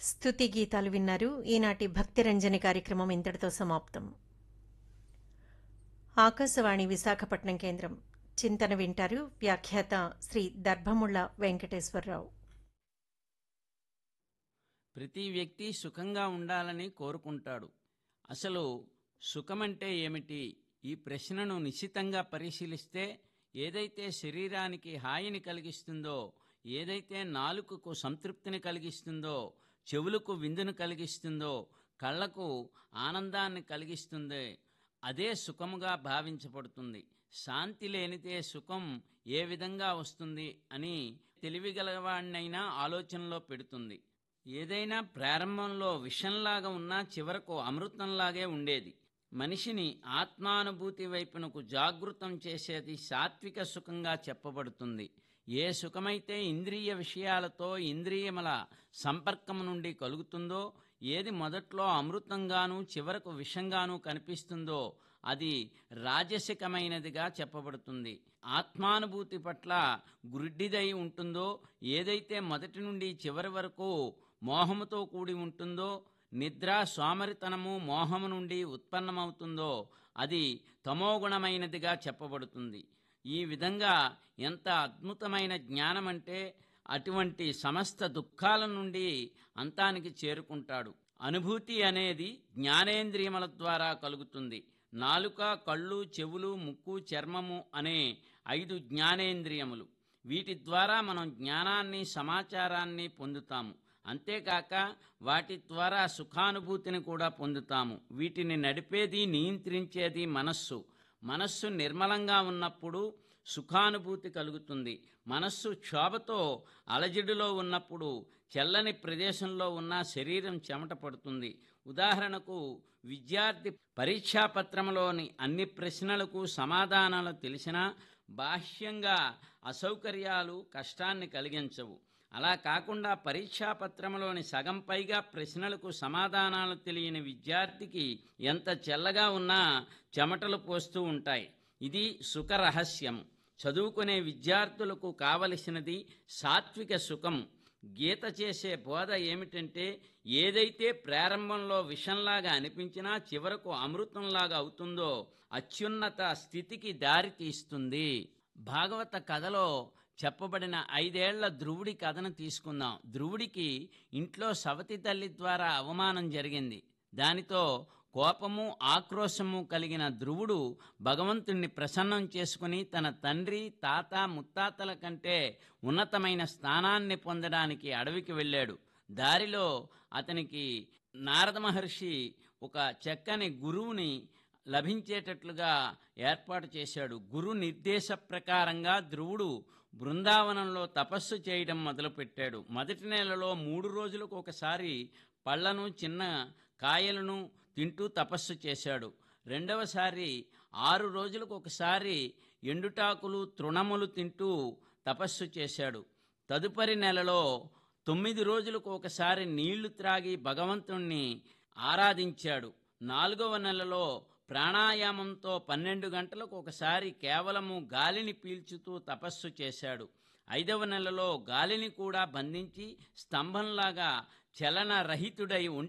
స్తుతి గీతాలు విన్నారు ఈనాటి భక్తి రంజని కార్యక్రమం ఇంతటితో సమాప్తం ఆకాశవాణి విశాఖపట్నం కేంద్రం చింతన వింటారు వ్యాఖ్యాత శ్రీ దర్భముళ్ళ వెంకటేశ్వరరావు ప్రతి వ్యక్తి సుఖంగా ఉండాలని కోరుకుంటాడు అసలు సుఖమంటే ఏమిటి ఈ ప్రశ్నను నిశితంగా పరిశీలిస్తే ఏదైతే శరీరానికి హాయిని కలిగిస్తుందో ఏదైతే నాలుకకు సంతృప్తిని కలిగిస్తుందో చెవులకు విందును కలిగిస్తుందో కళ్ళకు ఆనందాన్ని కలిగిస్తుంది అదే సుఖముగా భావించబడుతుంది శాంతి లేనిదే సుఖం ఏ విధంగా వస్తుంది అని తెలివిగలవాడినైనా ఆలోచనలో పెడుతుంది ఏదైనా ప్రారంభంలో విషంలాగా ఉన్నా చివరకు అమృతంలాగే ఉండేది మనిషిని ఆత్మానుభూతి వైపునకు జాగృతం చేసేది సాత్విక సుఖంగా చెప్పబడుతుంది ఏ సుఖమైతే ఇంద్రియ విషయాలతో ఇంద్రియముల సంపర్కం నుండి కలుగుతుందో ఏది మొదట్లో అమృతంగాను చివరకు విషంగాను కనిపిస్తుందో అది రాజసికమైనదిగా చెప్పబడుతుంది ఆత్మానుభూతి పట్ల గుడ్డిదై ఉంటుందో ఏదైతే మొదటి నుండి చివరి వరకు మోహముతో కూడి ఉంటుందో నిద్ర సోమరితనము మోహము నుండి ఉత్పన్నమవుతుందో అది తమోగుణమైనదిగా చెప్పబడుతుంది ఈ విధంగా ఎంత అద్భుతమైన జ్ఞానం అంటే అటువంటి సమస్త దుఃఖాల నుండి అంతానికి చేరుకుంటాడు అనుభూతి అనేది జ్ఞానేంద్రియముల ద్వారా కలుగుతుంది నాలుక కళ్ళు చెవులు ముక్కు చర్మము అనే ఐదు జ్ఞానేంద్రియములు వీటి ద్వారా మనం జ్ఞానాన్ని సమాచారాన్ని పొందుతాము అంతేకాక వాటి ద్వారా సుఖానుభూతిని కూడా పొందుతాము వీటిని నడిపేది నియంత్రించేది మనస్సు మనస్సు నిర్మలంగా ఉన్నప్పుడు సుఖానుభూతి కలుగుతుంది మనస్సు క్షోభతో అలజడిలో ఉన్నప్పుడు చల్లని ప్రదేశంలో ఉన్న శరీరం చెమట పడుతుంది ఉదాహరణకు విద్యార్థి పరీక్షాపత్రంలోని అన్ని ప్రశ్నలకు సమాధానాలు తెలిసినా బాహ్యంగా అసౌకర్యాలు కష్టాన్ని కలిగించవు అలా కాకుండా పరీక్షాపత్రంలోని సగం పైగా ప్రశ్నలకు సమాధానాలు తెలియని విద్యార్థికి ఎంత చెల్లగా ఉన్నా చెమటలు పోస్తూ ఉంటాయి ఇది సుఖ రహస్యం చదువుకునే విద్యార్థులకు కావలసినది సాత్విక సుఖం గీత చేసే బోధ ఏమిటంటే ఏదైతే ప్రారంభంలో విషంలాగా అనిపించినా చివరకు అమృతంలాగా అవుతుందో అత్యున్నత స్థితికి దారి తీస్తుంది భాగవత కథలో చెప్పబడిన ఐదేళ్ల ధ్రువుడి కథను తీసుకుందాం ధ్రువుడికి ఇంట్లో సవతి తల్లి ద్వారా అవమానం జరిగింది దానితో కోపము ఆక్రోశము కలిగిన ధ్రువుడు భగవంతుణ్ణి ప్రసన్నం చేసుకుని తన తండ్రి తాత ముత్తాతల కంటే ఉన్నతమైన స్థానాన్ని పొందడానికి అడవికి వెళ్ళాడు దారిలో అతనికి నారద మహర్షి ఒక చక్కని గురువుని లభించేటట్లుగా ఏర్పాటు చేశాడు గురు నిర్దేశ ప్రకారంగా ధ్రువుడు బృందావనంలో తపస్సు చేయడం మొదలుపెట్టాడు మొదటి నెలలో మూడు రోజులకు ఒకసారి పళ్లను చిన్న కాయలను తింటూ తపస్సు చేశాడు రెండవసారి ఆరు రోజులకు ఒకసారి ఎండుటాకులు తృణములు తింటూ తపస్సు చేశాడు తదుపరి నెలలో తొమ్మిది రోజులకు ఒకసారి నీళ్లు త్రాగి భగవంతుణ్ణి ఆరాధించాడు నాలుగవ నెలలో ప్రాణాయామంతో పన్నెండు గంటలకు ఒకసారి కేవలము గాలిని పీల్చుతూ తపస్సు చేశాడు ఐదవ నెలలో గాలిని కూడా బంధించి స్తంభంలాగా చలనరహితుడై